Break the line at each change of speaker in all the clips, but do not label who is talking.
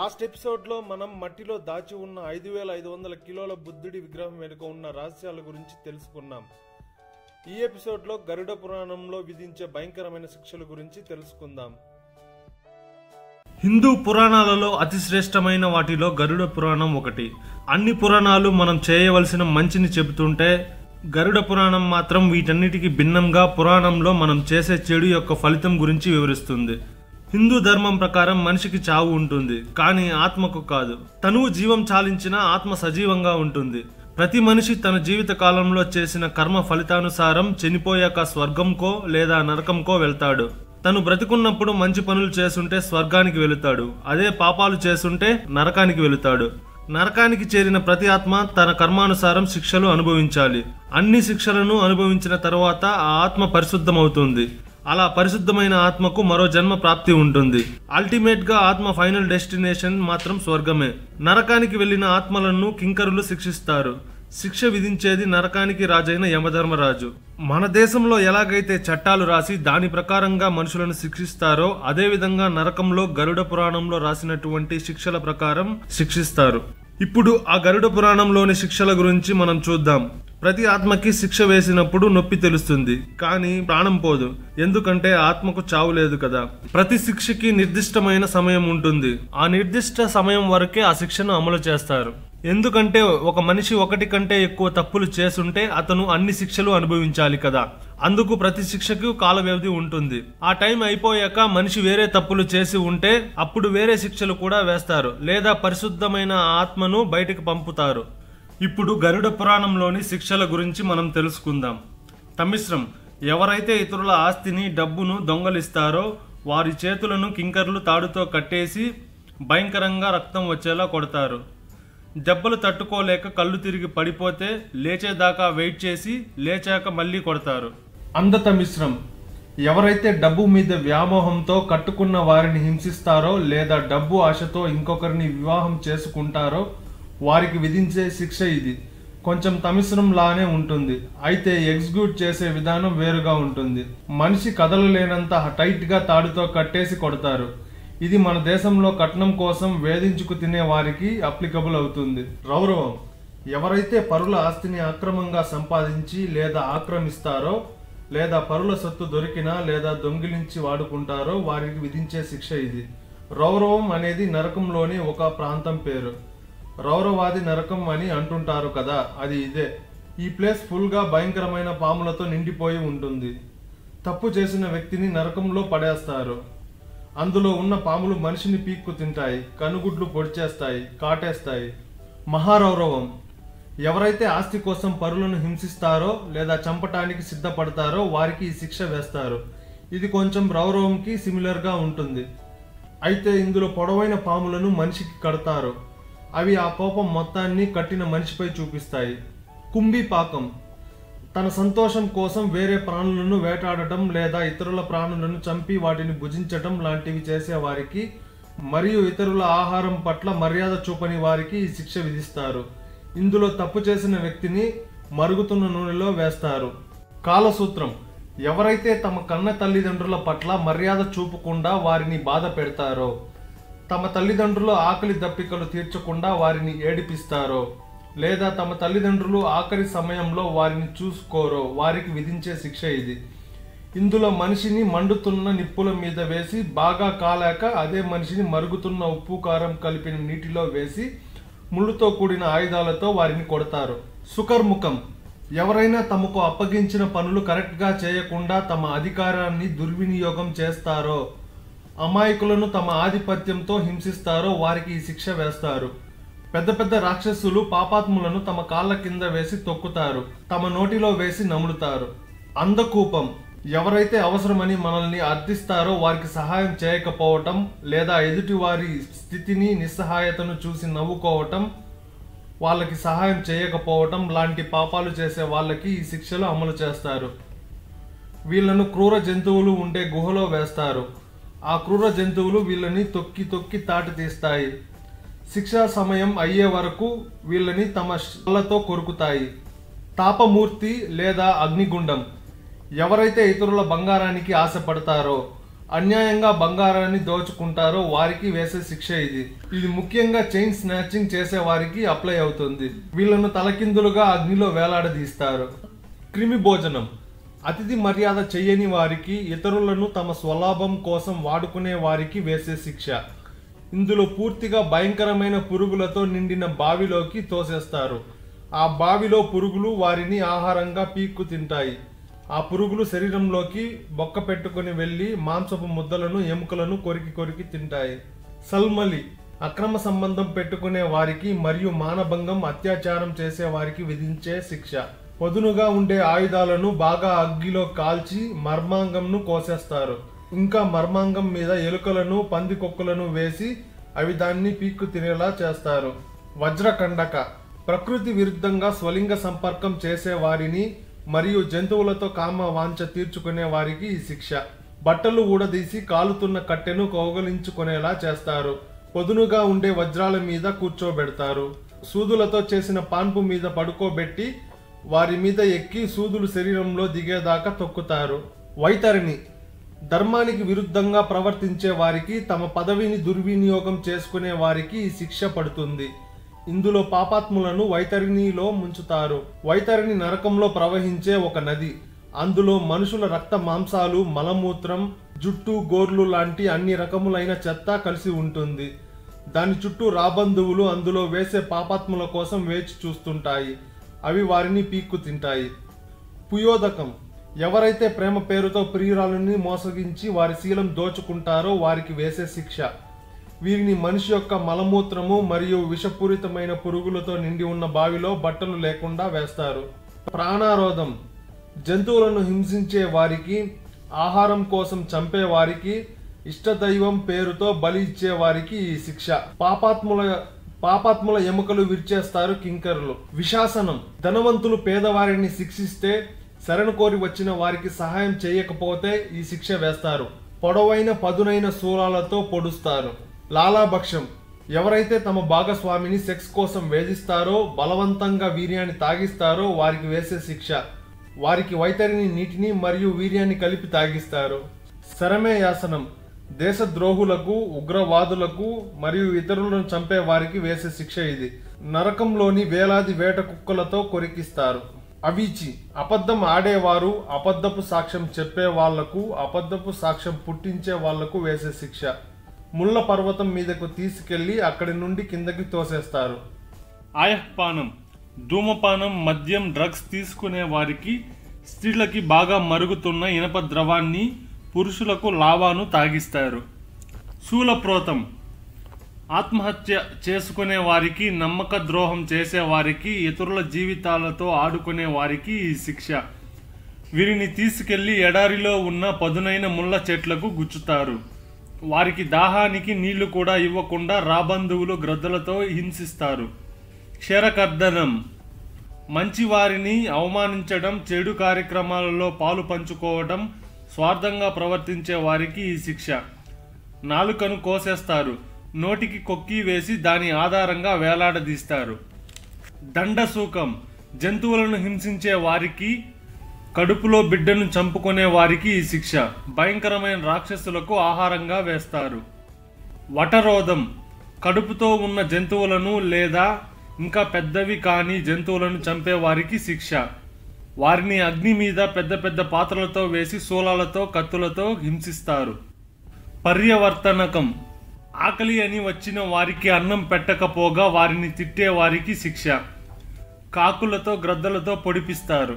last ఎపిసోడ్లో మనం మట్టిలో దాచి ఉన్న ఐదు వేల ఐదు వందల కిలోల బుద్ధుడి విగ్రహం వెనుక ఉన్న రహస్యాల గురించి తెలుసుకున్నాం ఈ ఎపిసోడ్లో గరుడ పురాణంలో విధించే భయంకరమైన శిక్షల గురించి తెలుసుకుందాం హిందూ పురాణాలలో అతి శ్రేష్టమైన వాటిలో గరుడ పురాణం ఒకటి అన్ని పురాణాలు మనం చేయవలసిన మంచిని చెబుతుంటే గరుడ పురాణం మాత్రం వీటన్నిటికీ భిన్నంగా పురాణంలో మనం చేసే చెడు యొక్క ఫలితం గురించి వివరిస్తుంది హిందూ ధర్మం ప్రకారం మనిషికి చావు ఉంటుంది కానీ ఆత్మకు కాదు తనువు జీవం చాలించిన ఆత్మ సజీవంగా ఉంటుంది ప్రతి మనిషి తన జీవిత కాలంలో చేసిన కర్మ ఫలితానుసారం చనిపోయాక స్వర్గంకో లేదా నరకంకో వెళ్తాడు తను బ్రతికున్నప్పుడు మంచి పనులు చేసుంటే స్వర్గానికి వెళుతాడు అదే పాపాలు చేసుంటే నరకానికి వెళుతాడు నరకానికి చేరిన ప్రతి ఆత్మ తన కర్మానుసారం శిక్షలు అనుభవించాలి అన్ని శిక్షలను అనుభవించిన తర్వాత ఆ ఆత్మ పరిశుద్ధమవుతుంది అలా పరిశుద్ధమైన ఆత్మకు మరో జన్మ ప్రాప్తి ఉంటుంది అల్టిమేట్ గా ఆత్మ ఫైనల్ డెస్టినేషన్ మాత్రం స్వర్గమే నరకానికి వెళ్లిన ఆత్మలను కింకరులు శిక్షిస్తారు శిక్ష విధించేది నరకానికి రాజైన యమధర్మరాజు మన దేశంలో ఎలాగైతే చట్టాలు రాసి దాని ప్రకారంగా మనుషులను శిక్షిస్తారో అదే విధంగా నరకంలో గరుడ పురాణంలో రాసినటువంటి శిక్షల ప్రకారం శిక్షిస్తారు ఇప్పుడు ఆ గరుడ పురాణంలోని శిక్షల గురించి మనం చూద్దాం ప్రతి ఆత్మకి శిక్ష వేసినప్పుడు నొప్పి తెలుస్తుంది కానీ ప్రాణం పోదు ఎందుకంటే ఆత్మకు చావు లేదు కదా ప్రతి శిక్షకి నిర్దిష్టమైన సమయం ఉంటుంది ఆ నిర్దిష్ట సమయం వరకే ఆ శిక్షను అమలు చేస్తారు ఎందుకంటే ఒక మనిషి ఒకటి కంటే ఎక్కువ తప్పులు చేసుంటే అతను అన్ని శిక్షలు అనుభవించాలి కదా అందుకు ప్రతి శిక్షకు కాల వ్యవధి ఉంటుంది ఆ టైం అయిపోయాక మనిషి వేరే తప్పులు చేసి ఉంటే అప్పుడు వేరే శిక్షలు కూడా వేస్తారు లేదా పరిశుద్ధమైన ఆత్మను బయటకు పంపుతారు ఇప్పుడు గరుడ పురాణంలోని శిక్షల గురించి మనం తెలుసుకుందాం తమిశ్రం ఎవరైతే ఇతరుల ఆస్తిని డబ్బును దొంగలిస్తారో వారి చేతులను కింకర్లు తాడుతో కట్టేసి భయంకరంగా రక్తం వచ్చేలా కొడతారు దెబ్బలు తట్టుకోలేక కళ్ళు తిరిగి పడిపోతే లేచేదాకా వెయిట్ చేసి లేచాక మళ్ళీ కొడతారు అందత మిశ్రం ఎవరైతే డబ్బు మీద వ్యామోహంతో కట్టుకున్న వారిని హింసిస్తారో లేదా డబ్బు ఆశతో ఇంకొకరిని వివాహం చేసుకుంటారో వారికి విధించే శిక్ష ఇది కొంచెం తమిశ్రం లానే ఉంటుంది అయితే ఎగ్జిక్యూట్ చేసే విధానం వేరుగా ఉంటుంది మనిషి కదలలేనంత టైట్ గా తాడుతో కట్టేసి కొడతారు ఇది మన దేశంలో కట్నం కోసం వేధించుకు తినే వారికి అప్లికబుల్ అవుతుంది రౌరవం ఎవరైతే పరుల ఆస్తిని అక్రమంగా సంపాదించి లేదా ఆక్రమిస్తారో లేదా పరుల సొత్తు దొరికినా లేదా దొంగిలించి వాడుకుంటారో వారికి విధించే శిక్ష ఇది రౌరవం అనేది నరకంలోని ఒక ప్రాంతం పేరు రౌరవాది నరకం అని అంటుంటారు కదా అది ఇదే ఈ ప్లేస్ ఫుల్గా భయంకరమైన పాములతో నిండిపోయి ఉంటుంది తప్పు చేసిన వ్యక్తిని నరకంలో పడేస్తారు అందులో ఉన్న పాములు మనిషిని పీక్కు తింటాయి కనుగుడ్లు పొడిచేస్తాయి కాటేస్తాయి మహారౌరవం ఎవరైతే ఆస్తి కోసం పరులను హింసిస్తారో లేదా చంపటానికి సిద్ధపడతారో వారికి ఈ శిక్ష వేస్తారు ఇది కొంచెం రౌరవంకి సిమిలర్గా ఉంటుంది అయితే ఇందులో పొడవైన పాములను మనిషికి కడతారు అవి ఆ కోపం మొత్తాన్ని కట్టిన మనిషిపై చూపిస్తాయి కుంభీ పాకం తన సంతోషం కోసం వేరే ప్రాణులను వేటాడటం లేదా ఇతరుల ప్రాణులను చంపి వాటిని భుజించటం లాంటివి చేసే వారికి మరియు ఇతరుల ఆహారం పట్ల మర్యాద చూపని వారికి ఈ శిక్ష విధిస్తారు ఇందులో తప్పు చేసిన వ్యక్తిని మరుగుతున్న నూనెలో వేస్తారు కాలసూత్రం ఎవరైతే తమ కన్న తల్లిదండ్రుల పట్ల మర్యాద చూపకుండా వారిని బాధ పెడతారో తమ తల్లిదండ్రుల ఆకలి దప్పికలు తీర్చకుండా వారిని ఏడిపిస్తారో లేదా తమ తల్లిదండ్రులు ఆఖరి సమయంలో వారిని చూసుకోరో వారికి విధించే శిక్ష ఇది ఇందులో మనిషిని మండుతున్న నిప్పుల మీద వేసి బాగా కాలాక అదే మనిషిని మరుగుతున్న ఉప్పు కారం కలిపిన నీటిలో వేసి ముళ్ళుతో కూడిన ఆయుధాలతో వారిని కొడతారు సుకర్ముఖం ఎవరైనా తమకు అప్పగించిన పనులు కరెక్ట్గా చేయకుండా తమ అధికారాన్ని దుర్వినియోగం చేస్తారో అమాయకులను తమ ఆధిపత్యంతో హింసిస్తారో వారికి ఈ శిక్ష వేస్తారు పెద్ద పెద్ద రాక్షసులు పాపాత్ములను తమ కాళ్ళ కింద వేసి తొక్కుతారు తమ నోటిలో వేసి నములుతారు అందకూపం ఎవరైతే అవసరమని మనల్ని అర్థిస్తారో వారికి సహాయం చేయకపోవటం లేదా ఎదుటి వారి స్థితిని నిస్సహాయతను చూసి నవ్వుకోవటం వాళ్ళకి సహాయం చేయకపోవటం లాంటి పాపాలు చేసే వాళ్ళకి ఈ శిక్షలు అమలు చేస్తారు వీళ్ళను క్రూర జంతువులు ఉండే గుహలో వేస్తారు ఆ క్రూర జంతువులు వీళ్ళని తొక్కి తొక్కి తాటి తీస్తాయి శిక్షా సమయం అయ్యే వరకు వీళ్ళని తమ శలతో కొరుకుతాయి తాపమూర్తి లేదా అగ్నిగుండం ఎవరైతే ఇతరుల బంగారానికి ఆశపడతారో అన్యాయంగా బంగారాన్ని దోచుకుంటారో వారికి వేసే శిక్ష ఇది ఇది ముఖ్యంగా చైన్ స్నాచింగ్ చేసే వారికి అప్లై అవుతుంది వీళ్ళను తలకిందులుగా అగ్నిలో వేలాడదీస్తారు క్రిమి భోజనం అతిథి మర్యాద చెయ్యని వారికి ఇతరులను తమ స్వలాభం కోసం వాడుకునే వారికి వేసే శిక్ష ఇందులో పూర్తిగా భయంకరమైన పురుగులతో నిండిన బావిలోకి తోసేస్తారు ఆ బావిలో పురుగులు వారిని ఆహారంగా పీక్కు తింటాయి ఆ పురుగులు శరీరంలోకి బొక్క పెట్టుకుని వెళ్ళి మాంసపు ముద్దలను ఎముకలను కొరికి కొరికి తింటాయి సల్మలి అక్రమ సంబంధం పెట్టుకునే వారికి మరియు మానభంగం అత్యాచారం చేసే వారికి విధించే శిక్ష పదునుగా ఉండే ఆయుధాలను బాగా అగ్గిలో కాల్చి మర్మాంగంను కోసేస్తారు ఇంకా మర్మాంగం మీద ఎలుకలను పందికొక్కులను వేసి అవి దాన్ని పీక్కు తినేలా చేస్తారు వజ్రకండక ప్రకృతి విరుద్ధంగా స్వలింగ సంపర్కం చేసే వారిని మరియు జంతువులతో కామ వాంఛ తీర్చుకునే వారికి ఈ శిక్ష బట్టలు ఊడదీసి కాలుతున్న కట్టెను కౌగలించుకునేలా చేస్తారు పొదునుగా ఉండే వజ్రాల మీద కూర్చోబెడతారు సూదులతో చేసిన పాన్పు మీద పడుకోబెట్టి వారి మీద ఎక్కి సూదులు శరీరంలో దిగేదాకా తొక్కుతారు వైతరిణి ధర్మానికి విరుద్ధంగా ప్రవర్తించే వారికి తమ పదవిని దుర్వినియోగం చేసుకునే వారికి ఈ శిక్ష పడుతుంది ఇందులో పాపాత్ములను వైతరిణిలో ముంచుతారు వైతరిణి నరకంలో ప్రవహించే ఒక నది అందులో మనుషుల రక్త మాంసాలు మలమూత్రం జుట్టు గోర్లు లాంటి అన్ని రకములైన చెత్త కలిసి ఉంటుంది దాని చుట్టూ రాబంధువులు అందులో వేసే పాపాత్ముల కోసం వేచి చూస్తుంటాయి అవి వారిని పీక్కు తింటాయి పుయోదకం ఎవరైతే ప్రేమ పేరుతో ప్రియురాలని మోసగించి వారి శీలం దోచుకుంటారో వారికి వేసే శిక్ష వీరిని మనిషి యొక్క మలమూత్రము మరియు విషపూరితమైన పురుగులతో నిండి ఉన్న బావిలో బట్టలు లేకుండా వేస్తారు ప్రాణారోధం జంతువులను హింసించే వారికి ఆహారం కోసం చంపే వారికి ఇష్టదైవం పేరుతో బలి ఇచ్చే వారికి ఈ శిక్ష పాపాత్ముల పాపాత్ముల ఎముకలు విరిచేస్తారు కింకరులు విశాసనం ధనవంతులు పేదవారిని శిక్షిస్తే శరణు కోరి వచ్చిన వారికి సహాయం చేయకపోతే ఈ శిక్ష వేస్తారు పొడవైన పదునైన శూలాలతో పొడుస్తారు లాలాభక్షం ఎవరైతే తమ భాగస్వామిని సెక్స్ కోసం వేధిస్తారో బలవంతంగా వీర్యాన్ని తాగిస్తారో వారికి వేసే శిక్ష వారికి వైతరిని నీటిని మరియు వీర్యాన్ని కలిపి తాగిస్తారు శరమే యాసనం దేశద్రోహులకు ఉగ్రవాదులకు మరియు ఇతరులను చంపే వారికి వేసే శిక్ష ఇది నరకంలోని వేలాది వేట కుక్కలతో కొరికిస్తారు అవీచి అబద్ధం ఆడేవారు అబద్ధపు సాక్ష్యం చెప్పే వాళ్లకు అబద్ధపు సాక్ష్యం పుట్టించే వాళ్లకు వేసే శిక్ష ముళ్ళ పర్వతం మీదకు తీసుకెళ్లి అక్కడి నుండి కిందకి తోసేస్తారు ఆయపానం ధూమపానం మద్యం డ్రగ్స్ తీసుకునే వారికి స్త్రీలకి బాగా మరుగుతున్న ఇనప ద్రవాన్ని పురుషులకు లావాను తాగిస్తారు శూలప్రోతం ఆత్మహత్య చేసుకునే వారికి నమ్మక ద్రోహం చేసే వారికి ఇతరుల జీవితాలతో ఆడుకునే వారికి ఈ శిక్ష వీరిని తీసుకెళ్లి ఎడారిలో ఉన్న పదునైన ముళ్ళ చెట్లకు గుచ్చుతారు వారికి దాహానికి నీళ్లు కూడా ఇవ్వకుండా రాబంధువులు గ్రద్దలతో హింసిస్తారు క్షరకర్దనం మంచి వారిని అవమానించడం చెడు కార్యక్రమాలలో పాలు పంచుకోవడం స్వార్థంగా ప్రవర్తించే వారికి ఈ శిక్ష నాలుకను కోసేస్తారు నోటికి కొక్కి వేసి దాని ఆధారంగా వేలాడదీస్తారు దండసూకం జంతువులను హింసించే వారికి కడుపులో బిడ్డను చంపుకునే వారికి ఈ శిక్ష భయంకరమైన రాక్షసులకు ఆహారంగా వేస్తారు వటరోధం కడుపుతో ఉన్న జంతువులను లేదా ఇంకా పెద్దవి కాని జంతువులను చంపే వారికి శిక్ష వారిని అగ్ని మీద పెద్ద పెద్ద పాత్రలతో వేసి శూలాలతో కత్తులతో హింసిస్తారు పర్యవర్తనకం ఆకలి అని వచ్చిన వారికి అన్నం పెట్టకపోగా వారిని తిట్టే వారికి శిక్ష కాకులతో గ్రద్దలతో పొడిపిస్తారు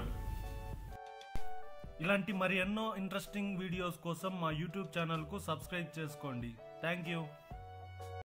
ఇలాంటి మరి ఎన్నో ఇంట్రెస్టింగ్ వీడియోస్ కోసం మా యూట్యూబ్ ఛానల్కు సబ్స్క్రైబ్ చేసుకోండి థ్యాంక్ యూ